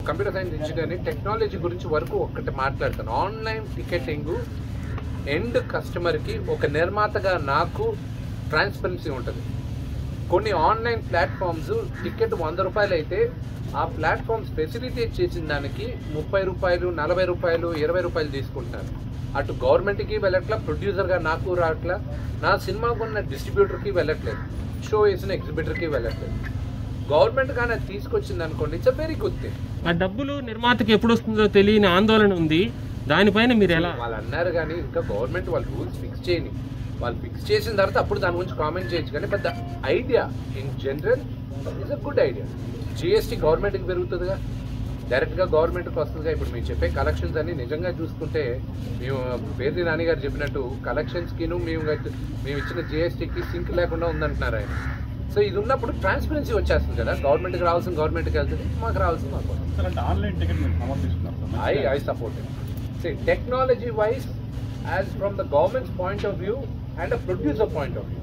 Computer science engineering technology గురించి వరకు ఒక్కటి మాట్లాడతాను ఆన్లైన్ టికెటింగ్ ఎండ్ కస్టమర్కి ఒక నిర్మాతగా నాకు ట్రాన్స్పరెన్సీ ఉంటుంది కొన్ని ఆన్లైన్ ప్లాట్ఫామ్స్ టికెట్ వంద రూపాయలు అయితే ఆ ప్లాట్ఫామ్స్ ఫెసిలిటేట్ చేసిన దానికి ముప్పై రూపాయలు నలభై రూపాయలు ఇరవై రూపాయలు తీసుకుంటున్నారు అటు గవర్నమెంట్కి వెళ్ళట్లా ప్రొడ్యూసర్గా నాకు రావట్లా నా సినిమాకు ఉన్న డిస్ట్రిబ్యూటర్కి వెళ్ళట్లేదు షో వేసిన ఎగ్జిబిటర్కి వెళ్ళట్లేదు గవర్నమెంట్ కానీ అది తీసుకొచ్చింది అనుకోండి it's a very good thing ఆ డబ్బులు నిర్మాతకి ఎప్పుడు వస్తుందో తెలియని ఆందోళన ఉంది దానిపైన మీరు ఎలా వాళ్ళు అన్నారు కానీ ఇంకా గవర్నమెంట్ వాళ్ళు రూల్స్ ఫిక్స్ చేయని వాళ్ళు ఫిక్స్ చేసిన తర్వాత అప్పుడు దాని గురించి కామెంట్ చేయొచ్చు కానీ but the idea in general is a good idea GST గవర్నమెంట్కి పెరుగుతుందిగా డైరెక్ట్గా గవర్నమెంట్కి వస్తుందిగా ఇప్పుడు మీరు చెప్పే కలెక్షన్స్ అన్ని నిజంగా చూసుకుంటే మేము పేర్ని నాని గారు చెప్పినట్టు కలెక్షన్స్కిను మేము గట్- మేము ఇచ్చిన జిఎస్టీకి సింక్ లేకుండా ఉందంటున్నారు ఆయన సో ఇది ఉన్నప్పుడు ట్రాన్స్పరెన్సీ వచ్చేస్తుంది కదా గవర్నమెంట్కి రావాల్సిన గవర్నమెంట్కి వెళ్తుంది మాకు రావాల్సిన మాకు వస్తుంది. సార్ అంటే ఆన్లైన్ టికెట్ మీరు సమర్పిస్తున్నారు sir I, I support it. See, technology wise, as from the government's point of view and a producer point of view,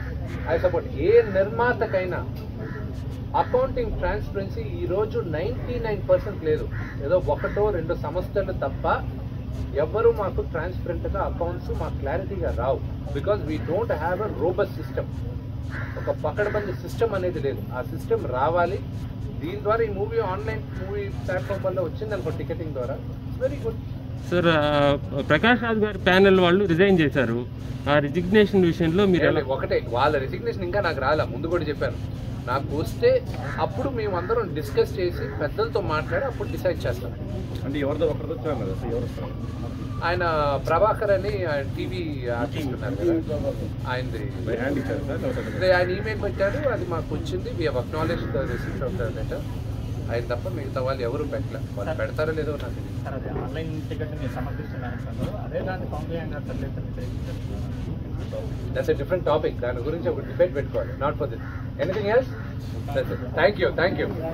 I support ఏ నిర్మాతకైనా అకౌంటింగ్ ట్రాన్స్పరెన్సీ ఈ రోజు నైంటీ నైన్ పర్సెంట్ లేదు ఏదో ఒకటో రెండు సంస్థలు తప్ప ఎవ్వరూ మాకు ట్రాన్స్పరెంట్గా అకౌంట్స్ మాకు క్లారిటీగా రావు because we don't have a robust system ఒక పకడ్బందీ సిస్టమ్ అనేది లేదు ఆ సిస్టమ్ రావాలి దీని ద్వారా ఈ మూవీ ఆన్లైన్ మూవీ ప్లాట్ఫామ్ వల్ల వచ్చింది అనుకో టికెటింగ్ ద్వారా వెరీ గుడ్ సార్ ఆ, ప్రకాష్ రాజ్ గారి ప్యానెల్ వాళ్ళు రిజైన్ చేశారు ఆ రిజిగ్నేషన్ విషయంలో మీరు ఎలా ఒకటే వాళ్ళ రెసిగ్నేషన్ ఇంకా నాకు రాలా ముందు కూడా చెప్పాను నాకు వస్తే అప్పుడు మేము అందరం డిస్కస్ చేసి పెద్దలతో మాట్లాడి అప్పుడు డిసైడ్ చేస్తాం అంటే ఎవరిదో ఒకరితో వచ్చారు కదా సార్ ఎవరు వస్తారు ఆయన ప్రభాకర్ అని ఆయన టీవీ ఆర్టిస్ట్ ఉన్నారు కదా ఆయనది బై హ్యాండ్ ఇచ్చారు సార్ లేకపోతే అదే ఆయన ఈమెయిల్ పెట్టారు అది మాకు వచ్చింది we have acknowledge the receipt of the letter ఆయన తప్ప మిగతా వాళ్ళు ఎవరు పెట్టలే వాళ్ళు పెడతారో లేదో నాకు తెలియదు సార్ అది ఆన్లైన్ టికెట్ మీరు సమర్పిస్తున్నారు సార్ అదే దాన్ని పవన్ కళ్యాణ్ గారు తరలిస్తారు వ్యతిరేకించారు దట్స్ ఎ డిఫరెంట్ టాపిక్ దాని గురించి ఒక డిబేట్ పెట్టుకోవాలి not for this anything else thank you thank you